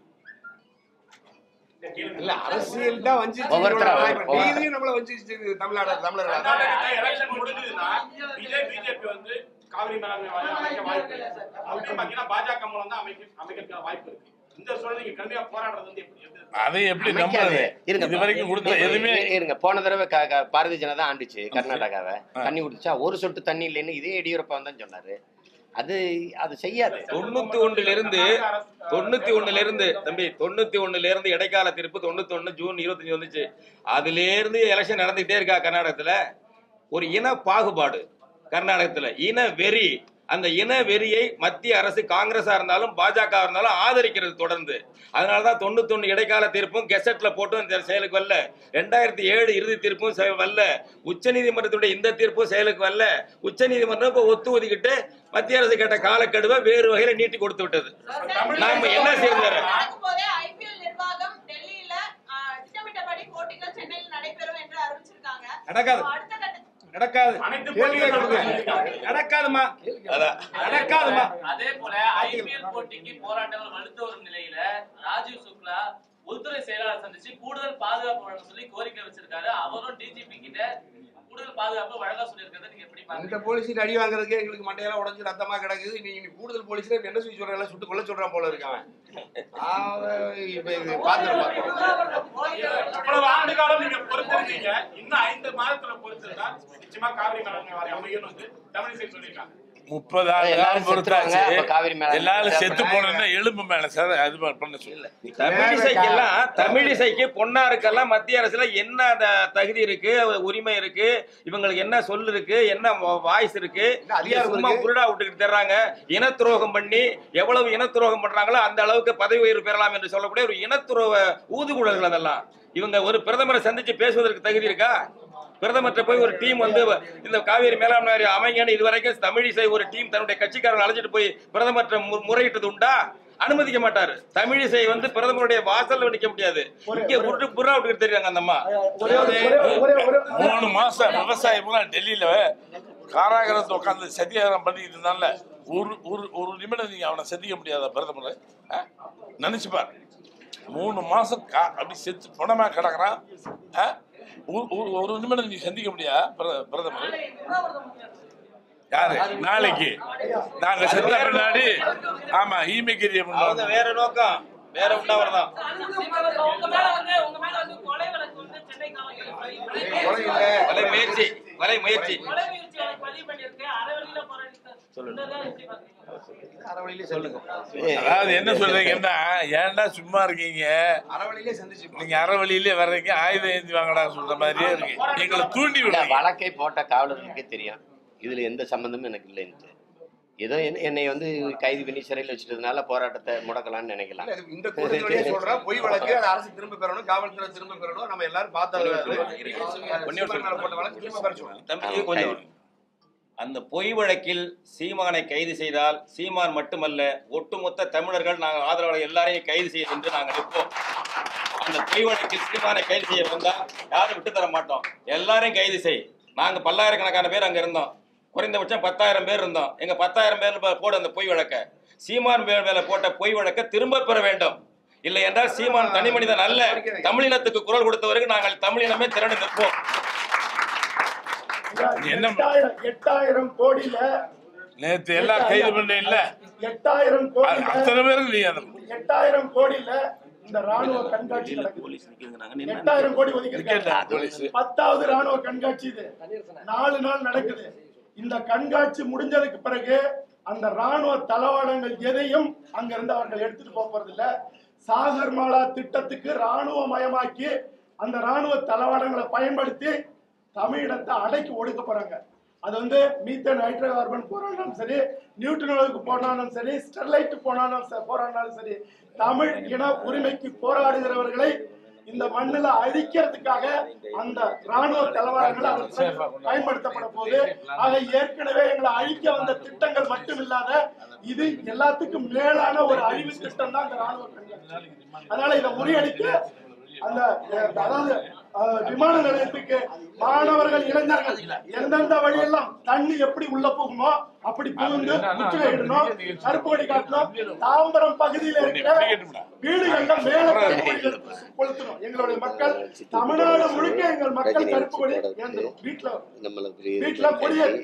இல்ல அரசியல் தான் வஞ்சிச்சு ஒவ்வொருத்தரா, இப்ப ஒவ்வொரு- நீதியும் நம்மள வஞ்சிச்சு தமிழ்நாடு தமிழர்கள் கர்நாடகத்துல எலெக்ஷன் முடிஞ்சதுன்னா இதே பிஜேபி வந்து காவிரி மேலாண்மை வாரியம் அமைக்க வாய்ப்பு இருக்கு அப்படின்னு பாத்தீங்கன்னா பாஜக மூலம் தான் அமைக்க அமைக்க வாய்ப்பு இருக்கு இந்த சூழல் கடுமையா போராடுறது வந்து எப்படி எப்படி அதை எப்படி அமைக்காது. நம்புறது இருங்க. இது வரைக்கும் கொடுத்த எதுவுமே இரு- இருங்க போன தடவை க- க- பாரதிய ஜனதா ஆண்டுச்சு கர்நாடகாவை தண்ணி குடிச்சா ஒரு சொட்டு தண்ணி இல்லைன்னு இதே எடியூரப்பா தான் சொன்னாரு அது அது செய்யாது தொண்ணூத்தி ஒண்ணுல இருந்து தொண்ணூத்தி ஒண்ணுல இருந்து தம்பி தொண்ணூத்தி ஒண்ணுல இருந்து இடைக்கால தீர்ப்பு தொண்ணூத்தி ஒண்ணு ஜூன் இருபத்தஞ்சு வந்துச்சு அதுல இருந்து எலெக்ஷன் நடந்துகிட்டே இருக்கா கர்நாடகத்துல ஒரு இன பாகுபாடு கர்நாடகத்துல இன வெறி அந்த இன வெறியை மத்திய அரசு காங்கிரஸா இருந்தாலும் பாஜக இருந்தாலும் ஆதரிக்கிறது தொடர்ந்து அதனாலதான் தொண்ணூத்தொன்னு இடைக்கால தீர்ப்பும் கெசட்ல போட்டும் இந்த செயலுக்கு வரல ரெண்டாயிரத்தி ஏழு இறுதி தீர்ப்பும் செ- வரல உச்ச நீதிமன்றத்துடைய இந்த தீர்ப்பும் செயலுக்கு வரல உச்ச நீதிமன்றம் இப்ப ஒத்து ஒதுக்கிட்டு மத்திய அரசு கேட்ட காலக்கெடுவை வேறு வகையில நீட்டி கொடுத்து விட்டது நாம என்ன செய்யறது நடக்கும்போதே ஐபிஎல் நிர்வாகம் டெல்லியில ஆஹ், திட்டமிட்டபடி போட்டிகள் சென்னையில் நடைபெறும் என்று அறிவிச்சிருக்காங்க நடக்காது. So, அடுத்த கட்ட நடக்காது அனைத்து கேள்வியே கொடுங்க. நடக்காதுமா அதான் நடக்காதுமா அதே போல ஐபிஎல் போட்டிக்கு போராட்டங்கள் வலுத்து வரும் நிலையில ராஜீவ் சுக்லா உள்துறை செயலாளர் சந்திச்சு கூடுதல் பாதுகாப்பு வழங்க சொல்லி கோரிக்கை வச்சிருக்காரு அவரும் டிஜிபி கிட்ட கூடுதல் பாதுகாப்பு வழங்க சொல்லியிருக்கிறத நீங்க எப்படி இந்த பாக்குறீங்க போலீஸ் அடி வாங்குறதுக்கே எங்களுக்கு மண்டையெல்லாம் உடஞ்சு ரத்தமா கிடக்குது நீ நீ கூடுதல் போலீஸ்ல இப்ப என்ன சொல்லி சொல்றாங்க சுட்டு கொல்ல சொல்றான் போல இருக்கான் இப்ப இது பாத்துட்டு இவ்வளவு ஆண்டு காலம் நீங்க பொறுத்திருக்கீங்க இன்னும் ஐந்து மாதத்துல பொறுத்திருந்தா நிச்சயமா காவிரி மேலாண்மை வாரியம் அமையும் வந்து தமிழிசை சொல்லியிருக்காங்க முப்பது ஆண்டு எல்லாரும் காலம் செத்துருவாங்க, பொறுத்தாச்சு அப்ப காவிரி மேல எல்லாரும் செத்து போனா எலும்பு மேல சார் அது பண்ண சொல்லல தமிழிசைக்கெல்லாம் தமிழிசைக்கு பொன்னாருக்கெல்லாம் மத்திய அரசுல என்ன அந்த தகுதி இருக்கு உரிமை இருக்கு இவங்களுக்கு என்ன சொல் இருக்கு என்ன வாய்ஸ் இருக்கு என்ன அதிகாரம் சும்மா இருக்கு? குருடா விட்டுக்கிட்டு தர்றாங்க இன துரோகம் பண்ணி எவ்வளவு இன துரோகம் பண்றாங்களோ அந்த அளவுக்கு பதவி உயர்வு பெறலாம் என்று சொல்லக்கூடிய ஒரு இனத்துரோக ஊதுகுழல்கள் அதெல்லாம் இவங்க ஒரு பிரதமரை சந்திச்சு பேசுவதற்கு தகுதி இருக்கா பிரதமர்கிட்ட போய் ஒரு டீம் வந்து இந்த காவேரி மேலாண்மை வாரியம் அமைங்கன்னு இதுவரைக்கும் தமிழிசை ஒரு டீம் தன்னுடைய கட்சிக்காரர்கள் அழைச்சிட்டு போய் பிரதமர்கிட்ட மு- முறையிட்டது உண்டா அனுமதிக்க மாட்டாரு தமிழிசை வந்து பிரதமருடைய வாசல்ல நிக்க முடியாது இங்க உருட்டு புறா விட்டுக்கிட்டு தெரியாங்க அந்த அம்மா ஒரே ஒரு- ஒரே ஒரே ஒரே மூணு மாசம் விவசாயம் பூரா டெல்லியில காராகிரத்தை உட்காந்து சத்தியாகிரம் பண்ணிட்டு இருந்தால ஒரு ஒரு ஒரு நிமிடம் நீங்க அவனை சந்திக்க முடியாத பிரதமர் ஆ? நினைச்சு பாரு மூணு மாசம் கா- அப்படி செத்து பணமா கிடக்குறான் ஆ? ஒரு- ஒரு- ஒரு நிமிடம் நீ சந்திக்க முடியா பிரத- பிரதமர் யாரு நாளைக்கு நாங்க செத்த பின்னாடி ஆமா ஈமைக்கிரிய அவங்க வேற நோக்கம் வேற உண்டாவர் தான் உங்க மேல வந்து உங்க மேல வந்து கொலை வழக்கு வந்து சென்னை காவல்துறை கொலை இல்ல. வலை முயற்சி வலை முயற்சி கொலை முயற்சி வழக்கு பதிவு பண்ணியிருக்கு அறவழியில போராடி சொல்லுங்க எப்படி பாக்குறீங்க அறவழியிலே சொல்லுங்க அதாவது என்ன சொல்றீங்கன்னா ஏன்டா சும்மா இருக்கீங்க அறவழியிலே சந்திச்சு நீங்க அறவழியிலே வர்றீங்க ஆயுதம் ஏந்தி வாங்கடா சொல்ற மாதிரியே இருக்கு எங்களை தூண்டி இல்ல, விடுறீங்க வழக்கை போட்ட காவலர்களுக்கே தெரியும் இதுல எந்த சம்பந்தமும் எனக்கு இல்லைன்ட்டு ஏதோ என்ன- என்னை வந்து கைது பண்ணி சிறையில் வச்சுட்டதுனால போராட்டத்தை முடக்கலாம்னு நினைக்கலாம் இல்ல, இது இந்த கூட்டத்திலேயே சொல்றேன் பொய் வழக்கு அது அரசு திரும்ப பெறணும் காவல்துறை திரும்ப பெறணும் நம்ம எல்லாரும் பார்த்தது சீமான் மேல போட்ட வழக்கு திரும்ப பெற சொல்லணும் தம்பி கொஞ்சம் அந்த பொய் வழக்கில் சீமானை கைது செய்தால் சீமான் மட்டுமல்ல ஒட்டுமொத்த தமிழர்கள் நாங்கள் ஆதரவாளர் எல்லாரையும் கைது செய்ய என்று நாங்கள் நிற்போம் அந்த பொய் வழக்கில் சீமானை கைது செய்ய வந்தா யாரும் விட்டு தர மாட்டோம் எல்லாரையும் கைது செய் நாங்க பல்லாயிரக்கணக்கான பேர் அங்க இருந்தோம் குறைந்தபட்சம் பத்தாயிரம் பேர் இருந்தோம் எங்க பத்தாயிரம் பேர் ப- போடு அந்த பொய் வழக்க சீமான் மேல் மேல போட்ட பொய் வழக்க திரும்ப பெற வேண்டும் இல்லை என்றால் சீமான் தனி மனிதன் அல்ல தமிழினத்துக்கு குரல் கொடுத்தவருக்கு நாங்கள் தமிழினமே திரண்டு நிற்போம் என்ன எட்டாயிரம் எட்டாயிரம் கோடியில நேத்து எல்லாம் கைது பண்ணீங்கல்ல எட்டாயிரம் அ- கோடியில அத்தனை பேரும் நீ அந்த எட்டாயிரம் கோடியில இந்த ராணுவ கண்காட்சி நடக்குது எட்டாயிரம் கோடி ஒதுக்கி இருக்கேன்டா போலீஸ் பத்தாவது ராணுவ கண்காட்சி இது நாலு நாள் நடக்குது இந்த கண்காட்சி முடிஞ்சதுக்கு பிறகு அந்த ராணுவ தளவாடங்கள் எதையும் அங்க இருந்து அவர்கள் எடுத்துட்டு போக போறது இல்ல சாகர்மாலா திட்டத்துக்கு ராணுவ மயமாக்கி அந்த ராணுவ தளவாடங்களை பயன்படுத்தி தமிழினத்தை அடக்கி ஒடுக்க போறாங்க அது வந்து மீத்தேன் ஹைட்ரோ கார்பன் போராடினாலும் சரி நியூட்ரனுக்கு போனாலும் சரி ஸ்டெர்லைட் போனாலும் ச- போராடினாலும் சரி தமிழ் இன உரிமைக்கு போராடுகிறவர்களை இந்த மண்ணுல அழிக்கிறதுக்காக அந்த ராணுவ தளவாடங்கள் அவர்கள் பயன்படுத்தப்பட போகுது ஆக ஏற்கனவே எங்களை அழிக்க வந்த திட்டங்கள் மட்டும் இல்லாத இது எல்லாத்துக்கும் மேலான ஒரு அழிவு திட்டம் தான் இந்த ராணுவ கண்காட்சி அதனால இதை முறியடிக்க அந்த அஹ், அதாவது அஹ், விமான நிலையத்துக்கு மாணவர்கள் இளைஞர்கள் எந்தெந்த வழியெல்லாம் தண்ணி எப்படி உள்ள போகுமோ அப்படி புகுந்து முற்றுகையிடணும் கருப்பு கொடி காட்டணும் தாம்பரம் பகுதியில் இருக்கிற வீடுகள்ல மேல கருப்பு கொடிகள் கொளுத்தணும் எங்களுடைய மக்கள் தமிழ்நாடு முழுக்க எங்கள் மக்கள் கருப்பு கொடி ஏந்தணும் வீட்டுல வீட்டுல கொடியேற்றணும்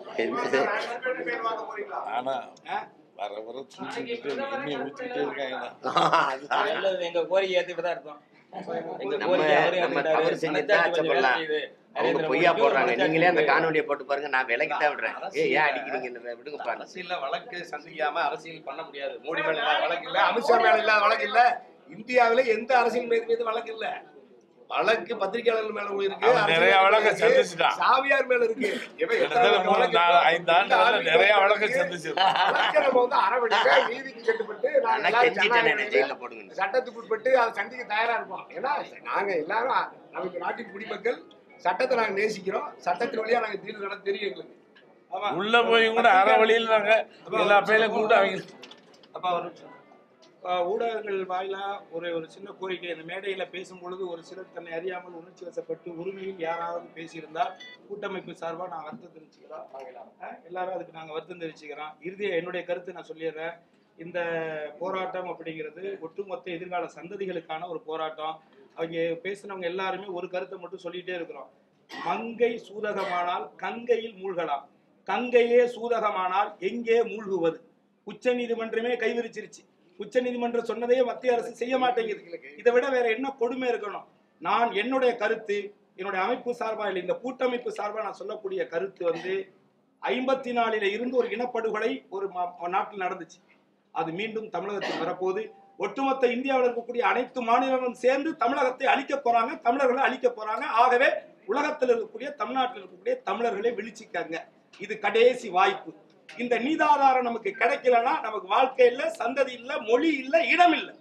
ஆனா வர வர தூக்கிட்டு எண்ணெய் ஊத்திட்டே இருக்காங்க நல்லது எங்க கோரிக்கை ஏத்துட்டு தான் இருக்கோம் எங்க நம்ம கோரிக்கை அவரே நம்ம ஏத்துக்கிட்டாரு. தவறு செஞ்சுட்டு மனசாட்சி தான் கொஞ்சம் வேலை ஆச்சப்படலாம் செய்யுது. அவங்க நரேந்திர பொய்யா மோடிக்கு போடுறாங்க மனசாட்சி நீங்களே அந்த இருக்குது. காணொலியை போட்டு பாருங்க நான் விலைக்கு தான் விடுறேன் ஏய் ஏன் அடிக்கிறீங்க விடுங்கப்பா அரசியல்ல வழக்கு சந்திக்காம அரசியல் பண்ண முடியாது மோடி மேல இல்லாத வழக்கு இல்ல அமித்ஷா மேல இல்லாத வழக்கு இல்ல இந்தியாவில எந்த அரசியல் மீது மீது வழக்கு இல்ல வழக்கு பத்திரிகையாளர்கள் மேல இருக்கு அவன் நிறைய அரசியல் வழக்கு இருக்கு, சந்திச்சுட்டான். சாவியார் மேல இருக்கு இவன் கிட்டத்தட்ட எத்தனை மூணு வழக்கு நாலு இருக்கோ, ஐந்து ஆண்டுகள்ல இந்த ஆறு நிறைய வழக்கு வழக்கு இருக்கு. சந்திச்சிருக்கான். வழக்கை நம்ம வந்து அரவணைக்க நீதிக்கு கட்டுப்பட்டு நாங்க ஆனா எல்லாரும் கெஞ்சிட்டேன் ஜனநாயக ஜெயில போடுங்க சட்டத்துக்கு உட்பட்டு அதை சந்திக்க தயாரா இருப்போம் ஏன்னா நாங்க எல்லாரும் நமக்கு நாட்டின் குடிமக்கள் சட்டத்தை நாங்க நேசிக்கிறோம் சட்டத்தின் வழியா நாங்க தீர்வு காண தெரியும் எங்களுக்கு ஆமா. உள்ள போய் கூட அரை வழியில் நாங்க எல்லா பையிலும் கூப்பிட்டு அவங்க அப்ப ஒரு அஹ், ஊடகங்கள் வாயிலா ஒரு ஒரு சின்ன கோரிக்கை இந்த மேடையில பேசும் பொழுது ஒரு சிலர் தன்னை அறியாமல் உணர்ச்சி வசப்பட்டு உரிமையில் யாராவது பேசியிருந்தால் கூட்டமைப்பு சார்பா நான் வருத்தம் தெரிவிச்சுக்கிறோம் அஹ், எல்லாரும் அதுக்கு நாங்க வருத்தம் தெரிவிச்சுக்கிறோம் இறுதியா என்னுடைய கருத்து நான் சொல்லிடுறேன் இந்த போராட்டம் அப்படிங்கிறது ஒட்டுமொத்த எதிர்கால சந்ததிகளுக்கான ஒரு போராட்டம் அவங்க பேசினவங்க எல்லாருமே ஒரு கருத்தை மட்டும் சொல்லிட்டே இருக்கிறோம் மங்கை சூதகமானால் கங்கையில் மூழ்கலாம் கங்கையே சூதகமானால் எங்கே மூழ்குவது உச்ச நீதிமன்றமே கைவிரிச்சிருச்சு உச்ச நீதிமன்றம் சொன்னதையே மத்திய அரசு செய்ய மாட்டேங்குது இதை விட வேற என்ன கொடுமை இருக்கணும் நான் என்னுடைய கருத்து என்னுடைய அமைப்பு சார்பா இல்லை இந்த கூட்டமைப்பு சார்பா நான் சொல்லக்கூடிய கருத்து வந்து ஐம்பத்தி நாலில இருந்து ஒரு இனப்படுகொலை ஒரு ம- நாட்டில் நடந்துச்சு அது மீண்டும் தமிழகத்தில் வரப்போகுது ஒட்டுமொத்த இந்தியாவில் இருக்கக்கூடிய அனைத்து மாநிலங்களும் சேர்ந்து தமிழகத்தை அழிக்க போறாங்க தமிழர்களை அழிக்க போறாங்க ஆகவே உலகத்தில் இருக்கக்கூடிய தமிழ்நாட்டில் இருக்கக்கூடிய தமிழர்களை விழிச்சிக்காங்க இது கடைசி வாய்ப்பு இந்த நீதாதாரம் நமக்கு கிடைக்கலன்னா நமக்கு வாழ்க்கை இல்ல சந்ததி இல்ல மொழி இல்ல இடம் இல்ல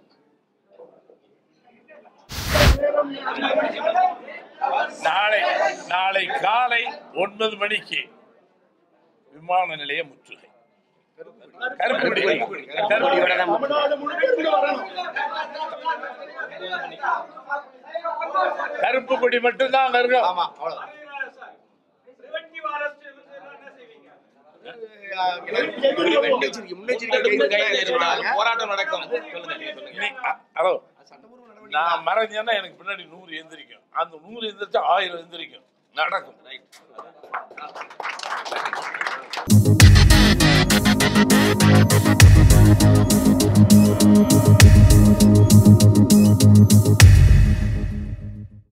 நாளை நாளை காலை ஒன்பது மணிக்கு விமான நிலைய முற்றுகை கருப்புடி கருப்புடியோட தான் தமிழ்நாடு முழுக்க இருந்து வரணும் கருப்பு கொடி மட்டும்தான் அங்க இருக்கும் ஆமா அவ்வளவுதான் முன்னெச்சரிக்கை முன்னெச்சரிக்கை போராட்டம் நடக்கும் இன்னைக்கு, அ- ஹலோ நான் மறைஞ்சேன்னா எனக்கு பின்னாடி நூறு எந்திரிக்கும் அந்த நூறு எந்திரிச்சா ஆயிரம் எந்திரிக்கும் நடக்கும்